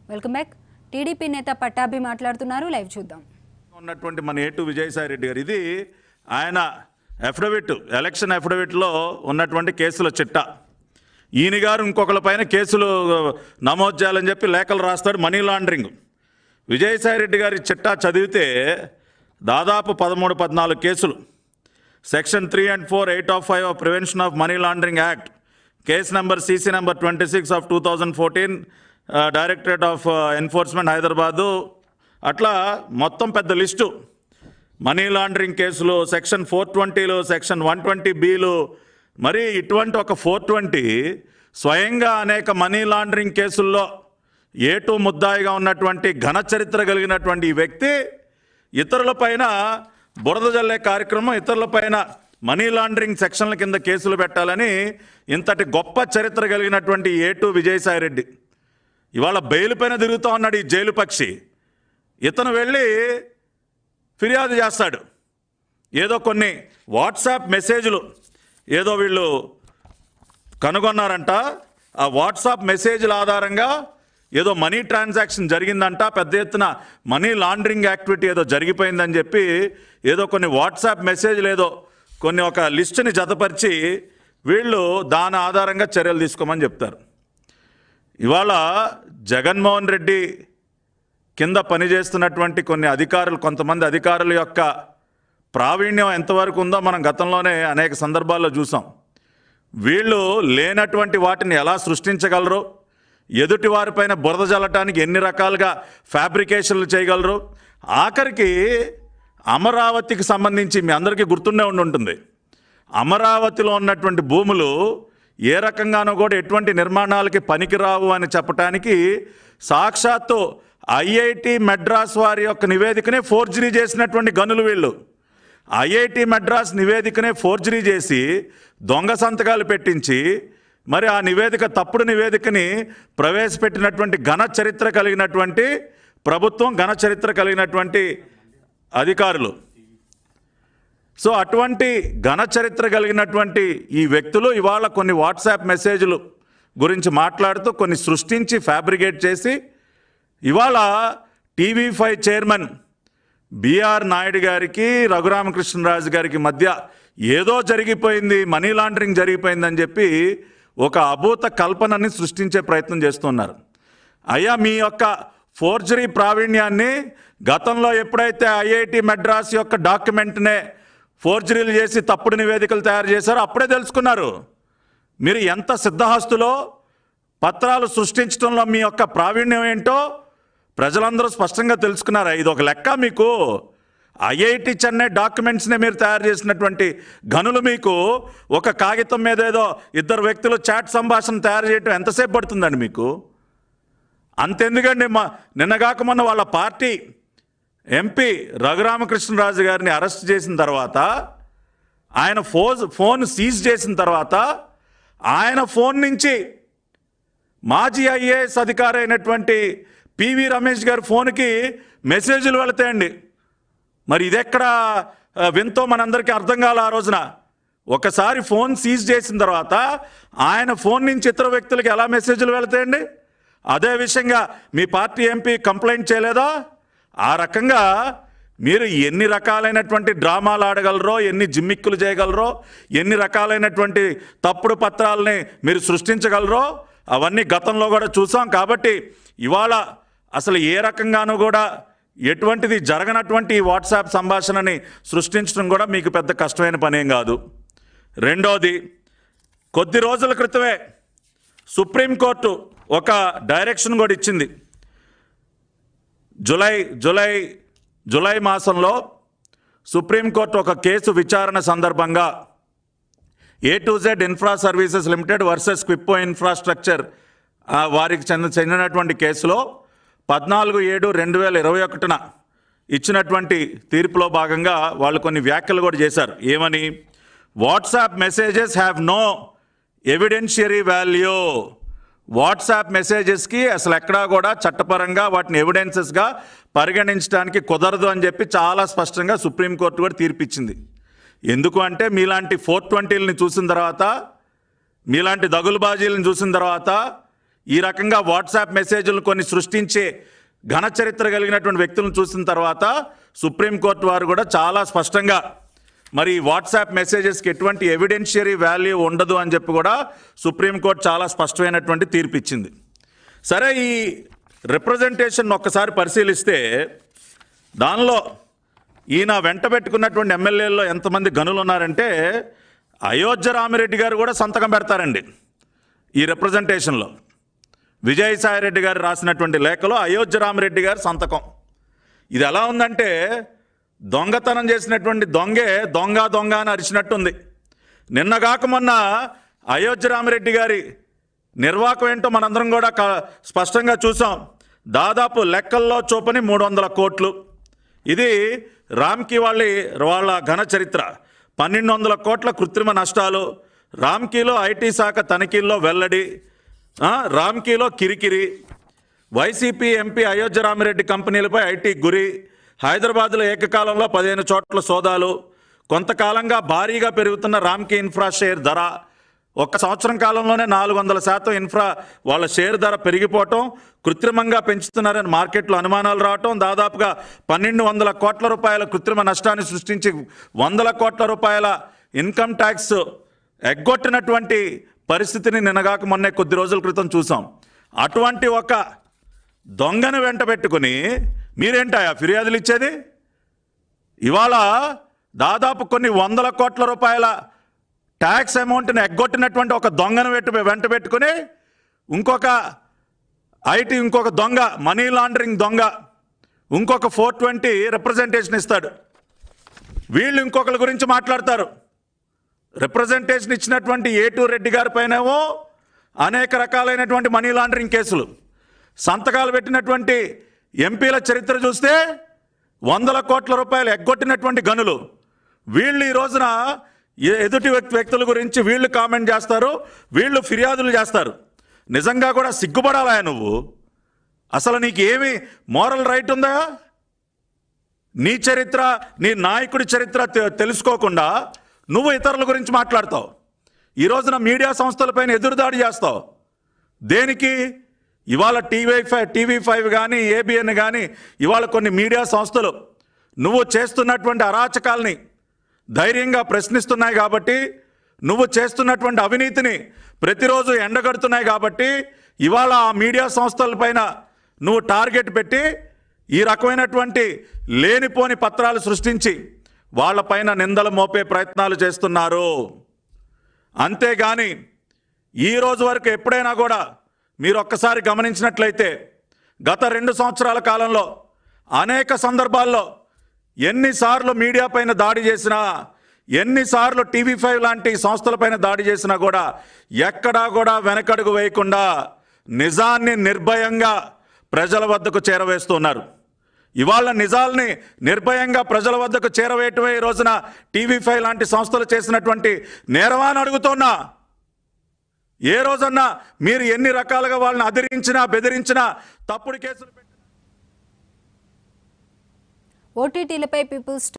welcome back TDP నేత పట్టాభి మాట్లాడుతున్నారు live చూద్దాం ఉన్నటువంటి మన ఏటు విజయసాయి రెడ్డి గారు ఇది ఆయన అఫిడవిట్ ఎలక్షన్ అఫిడవిట్లో ఉన్నటువంటి కేసుల చిట్ట ఈయన గారు ఇంకొకరి పైన కేసులు నమోదు చేయాలని చెప్పి లేఖలు రాస్తాడు మనీ లాండరింగ్ విజయసాయి రెడ్డి గారి చిట్టా చదివితే దాదాపు పదమూడు పద్నాలుగు కేసులు section three and four eight of five of prevention of money laundering act case number CC number twenty six of two thousand fourteen directorate of enforcement Hyderabad అట్లా మొత్తం పెద్ద లిస్టు మనీ లాండరింగ్ కేసులు సెక్షన్ ఫోర్ ట్వంటీలు section one twenty బీలు మరి ఇటువంటి ఒక four twenty స్వయంగా అనేక మనీ లాండరింగ్ కేసుల్లో ఏటు ముద్దాయిగా ఉన్నటువంటి ఘన చరిత్ర కలిగినటువంటి ఈ వ్యక్తి ఇతరులపైన బురద జల్లే కార్యక్రమం ఇతరులపైన మనీ లాండరింగ్ సెక్షన్ల కింద కేసులు పెట్టాలని ఇంతటి గొప్ప చరిత్ర కలిగినటువంటి ఏటు విజయసాయిరెడ్డి ఇవాళ బెయిల్ పైన తిరుగుతూ ఉన్నాడు ఈ జైలు పక్షి ఇతను వెళ్ళి ఫిర్యాదు చేస్తాడు ఏదో కొన్ని వాట్సాప్ మెసేజ్లు ఏదో వీళ్ళు కనుగొన్నారంట ఆ వాట్సాప్ మెసేజ్ల ఆధారంగా ఏదో మనీ ట్రాన్సాక్షన్ జరిగిందంట పెద్ద ఎత్తున మనీ లాండరింగ్ యాక్టివిటీ ఏదో జరిగిపోయిందని చెప్పి ఏదో కొన్ని వాట్సాప్ మెసేజ్లు ఏదో కొన్ని ఒక లిస్టుని జతపరిచి వీళ్ళు దాని ఆధారంగా చర్యలు తీసుకోమని చెప్తారు ఇవాళ జగన్మోహన్ రెడ్డి కింద పనిచేస్తున్నటువంటి కొన్ని అధికారులు కొంతమంది అధికారుల యొక్క ప్రావీణ్యం ఎంతవరకు ఉందో మనం గతంలోనే అనేక సందర్భాల్లో చూసాం వీళ్ళు లేనటువంటి వాటిని ఎలా సృష్టించగలరు ఎదుటి వారిపైన బురద జల్లటానికి ఎన్ని రకాలుగా ఫ్యాబ్రికేషన్లు చేయగలరు ఆఖరికి అమరావతికి సంబంధించి మీ అందరికీ గుర్తుండే ఉండి ఉంటుంది అమరావతిలో ఉన్నటువంటి భూములు ఏ రకంగానో కూడా ఎటువంటి నిర్మాణాలకి పనికిరావు అని చెప్పటానికి సాక్షాత్తు ఐఐటి మెడ్రాస్ వారి యొక్క నివేదికనే ఫోర్జరీ చేసినటువంటి గనులు వీళ్ళు ఐఐటి మెడ్రాస్ నివేదికనే ఫోర్జరీ చేసి దొంగ సంతకాలు పెట్టించి మరి ఆ నివేదిక తప్పుడు నివేదికని ప్రవేశపెట్టినటువంటి ఘన చరిత్ర కలిగినటువంటి ప్రభుత్వం ఘన చరిత్ర కలిగినటువంటి అధికారులు సో అటువంటి ఘన చరిత్ర కలిగినటువంటి ఈ వ్యక్తులు ఇవాళ కొన్ని వాట్సాప్ మెసేజ్లు గురించి మాట్లాడుతూ కొన్ని సృష్టించి ఫ్యాబ్రికేట్ చేసి ఇవాళ TV five chairman B R Naidu గారికి రఘురామకృష్ణరాజు గారికి మధ్య ఏదో జరిగిపోయింది మనీ లాండరింగ్ జరిగిపోయిందని చెప్పి ఒక అభూత కల్పనని సృష్టించే ప్రయత్నం చేస్తున్నారు అయ్యా మీ యొక్క ఫోర్జరీ ప్రావీణ్యాన్ని గతంలో ఎప్పుడైతే ఐఐటి మెడ్రాస్ యొక్క డాక్యుమెంట్నే ఫోర్జరీలు చేసి తప్పుడు నివేదికలు తయారు చేశారో అప్పుడే తెలుసుకున్నారు మీరు ఎంత సిద్ధహస్తులో పత్రాలు సృష్టించడంలో మీ యొక్క ప్రావీణ్యం ఏంటో ప్రజలందరూ స్పష్టంగా తెలుసుకున్నారు ఇది ఒక లెక్క మీకు ఐఐటి చెన్నై డాక్యుమెంట్స్ని మీరు తయారు చేసినటువంటి గనులు మీకు ఒక కాగితం మీద ఏదో ఇద్దరు వ్యక్తులు చాట్ సంభాషణ తయారు చేయటం ఎంతసేపు పడుతుందండి మీకు అంతెందుకండి మా నిన్నగాక మొన్న వాళ్ళ పార్టీ ఎంపీ రఘురామకృష్ణరాజు గారిని అరెస్ట్ చేసిన తర్వాత ఆయన ఫోన్ ఫోన్ సీజ్ చేసిన తర్వాత ఆయన ఫోన్ నుంచి మాజీ ఐఏఎస్ అధికారి అయినటువంటి పివి రమేష్ గారి ఫోన్కి మెసేజ్లు వెళతాయండి మరి ఇదెక్కడ ఆ, వింతో మనందరికీ అర్థం కాల ఆ రోజున ఒకసారి ఫోన్ సీజ్ చేసిన తర్వాత ఆయన ఫోన్ నుంచి ఇతర వ్యక్తులకి ఎలా మెసేజ్లు వెళతాయండి అదే విషయంగా మీ పార్టీ ఎంపీ కంప్లైంట్ చేయలేదా ఆ రకంగా మీరు ఎన్ని రకాలైనటువంటి డ్రామాలు ఆడగలరో ఎన్ని జిమ్మిక్కులు చేయగలరో ఎన్ని రకాలైనటువంటి తప్పుడు పత్రాలని మీరు సృష్టించగలరో అవన్నీ గతంలో కూడా చూసాం కాబట్టి ఇవాళ అసలు ఏ రకంగానూ కూడా ఎటువంటిది జరగనటువంటి ఈ వాట్సాప్ సంభాషణని సృష్టించడం కూడా మీకు పెద్ద కష్టమైన పనేం కాదు రెండోది కొద్ది రోజుల క్రితమే సుప్రీంకోర్టు ఒక డైరెక్షన్ కూడా ఇచ్చింది జులై జులై జులై మాసంలో సుప్రీంకోర్టు ఒక కేసు విచారణ సందర్భంగా A to Z infra services limited versus Quippo infrastructure ఆ, వారికి చెందిన చెందినటువంటి కేసులో పద్నాలుగు ఏడు రెండు వేల ఇరవై ఒకటిన ఇచ్చినటువంటి తీర్పులో భాగంగా వాళ్ళు కొన్ని వ్యాఖ్యలు కూడా చేశారు ఏమని WhatsApp messages have no evidentiary value WhatsApp మెసేజెస్కి అసలు ఎక్కడా కూడా చట్టపరంగా వాటిని ఎవిడెన్సెస్గా పరిగణించడానికి కుదరదు అని చెప్పి చాలా స్పష్టంగా సుప్రీంకోర్టు కూడా తీర్పిచ్చింది ఎందుకు అంటే మీలాంటి ఫోర్ ట్వంటీలని చూసిన తర్వాత మీలాంటి దగులుబాజీలను చూసిన తర్వాత ఈ రకంగా వాట్సాప్ మెసేజ్లు కొన్ని సృష్టించే ఘన చరిత్ర కలిగినటువంటి వ్యక్తులను చూసిన తర్వాత సుప్రీంకోర్టు వారు కూడా చాలా స్పష్టంగా మరి ఈ వాట్సాప్ మెసేజెస్కి ఎటువంటి ఎవిడెన్షియరీ వాల్యూ ఉండదు అని చెప్పి కూడా సుప్రీంకోర్టు చాలా స్పష్టమైనటువంటి తీర్పు ఇచ్చింది సరే ఈ రిప్రజెంటేషన్ ఒక్కసారి పరిశీలిస్తే దానిలో ఈయన వెంట పెట్టుకున్నటువంటి ఎమ్మెల్యేల్లో ఎంతమంది గనులు ఉన్నారంటే అయోధ్య రామిరెడ్డి గారు కూడా సంతకం పెడతారండి ఈ రిప్రజెంటేషన్లో విజయసాయిరెడ్డి గారు రాసినటువంటి లేఖలో అయోధ్య రామిరెడ్డి గారి సంతకం ఇది ఎలా ఉందంటే దొంగతనం చేసినటువంటి దొంగే దొంగ దొంగ అని అరిచినట్టుంది నిన్నగాక మొన్న అయోధ్య రామిరెడ్డి గారి నిర్వాహకం ఏంటో మనందరం కూడా క- స్పష్టంగా చూసాం దాదాపు లెక్కల్లో చూపని మూడు వందల కోట్లు ఇది రామ్కి వాళ్ళ వాళ్ళ ఘన చరిత్ర పన్నెండు వందల కోట్ల కృత్రిమ నష్టాలు రామ్కీలో ఐటీ శాఖ తనిఖీల్లో వెల్లడి ఆ, రామ్కీలో కిరికిరి వైసీపీ ఎంపీ అయోధ్య రామిరెడ్డి కంపెనీలపై ఐటీ గురి హైదరాబాద్లో ఏకకాలంలో పదిహేను చోట్ల సోదాలు కొంతకాలంగా భారీగా పెరుగుతున్న రామ్కీ ఇన్ఫ్రా షేర్ ధర ఒక్క సంవత్సరం కాలంలోనే నాలుగు వందల శాతం ఇన్ఫ్రా వాళ్ళ షేర్ ధర పెరిగిపోవటం కృత్రిమంగా పెంచుతున్నారని మార్కెట్లో అనుమానాలు రావటం దాదాపుగా పన్నెండు వందల కోట్ల రూపాయల కృత్రిమ నష్టాన్ని సృష్టించి వందల కోట్ల రూపాయల ఇన్కమ్ ట్యాక్స్ ఎగ్గొట్టినటువంటి పరిస్థితిని నిన్నగాక మొన్నే కొద్ది రోజుల క్రితం చూసాం అటువంటి ఒక దొంగను వెంట పెట్టుకుని మీరేంటాయా ఫిర్యాదులు ఇచ్చేది ఇవాళ దాదాపు కొన్ని వందల కోట్ల రూపాయల ట్యాక్స్ అమౌంట్ని ఎగ్గొట్టినటువంటి ఒక దొంగను వెంట వెంట పెట్టుకుని ఇంకొక ఐటీ ఇంకొక దొంగ మనీ లాండరింగ్ దొంగ ఇంకొక ఫోర్ ట్వంటీ రిప్రజెంటేషన్ ఇస్తాడు వీళ్ళు ఇంకొకరి గురించి మాట్లాడతారు రిప్రజెంటేషన్ ఇచ్చినటువంటి ఏటూ రెడ్డి గారి పైనేమో అనేక రకాలైనటువంటి మనీ లాండరింగ్ కేసులు సంతకాలు పెట్టినటువంటి ఎంపీల చరిత్ర చూస్తే వందల కోట్ల రూపాయలు ఎగ్గొట్టినటువంటి గనులు వీళ్ళు ఈ రోజున ఎ- ఎదుటి వ్యక్తి వ్యక్తుల గురించి వీళ్ళు కామెంట్ చేస్తారు వీళ్ళు ఫిర్యాదులు చేస్తారు నిజంగా కూడా సిగ్గుపడాలా నువ్వు అసలు నీకు ఏమి మోరల్ రైట్ ఉందా నీ చరిత్ర నీ నాయకుడి చరిత్ర తె- తెలుసుకోకుండా నువ్వు ఇతరుల గురించి మాట్లాడతావు ఈ రోజున మీడియా సంస్థలపైన ఎదురుదాడి చేస్తావు దేనికి ఇవాళ టీవీ ఫైవ్ టీవీ ఫైవ్ కానీ ఏబిఎన్ కానీ ఇవాళ కొన్ని మీడియా సంస్థలు నువ్వు చేస్తున్నటువంటి అరాచకాల్ని ధైర్యంగా ప్రశ్నిస్తున్నాయి కాబట్టి నువ్వు చేస్తున్నటువంటి అవినీతిని ప్రతిరోజు ఎండగడుతున్నాయి కాబట్టి ఇవాళ ఆ మీడియా సంస్థలపైన నువ్వు టార్గెట్ పెట్టి ఈ రకమైనటువంటి లేనిపోని పత్రాలు సృష్టించి వాళ్ళపైన నిందలు మోపే ప్రయత్నాలు చేస్తున్నారు అంతేగాని ఈ రోజు వరకు ఎప్పుడైనా కూడా మీరు ఒక్కసారి గమనించినట్లయితే గత రెండు సంవత్సరాల కాలంలో అనేక సందర్భాల్లో ఎన్నిసార్లు మీడియా పైన దాడి చేసినా ఎన్నిసార్లు టీవీ ఫైవ్ లాంటి సంస్థలపైన దాడి చేసినా కూడా ఎక్కడా కూడా వెనకడుగు వేయకుండా నిజాన్ని నిర్భయంగా ప్రజల వద్దకు చేరవేస్తున్నారు ఇవాళ నిజాల్ని నిర్భయంగా ప్రజల వద్దకు చేరవేయటమే ఈ రోజున టీవీ ఫైవ్ లాంటి సంస్థలు చేసినటువంటి నేరమా అని అడుగుతున్నా ఏ రోజన్నా మీరు ఎన్ని రకాలుగా వాళ్ళని అదిరించినా బెదిరించినా తప్పుడు కేసులు పెట్టి ఓటీటీలపై పీపుల్స్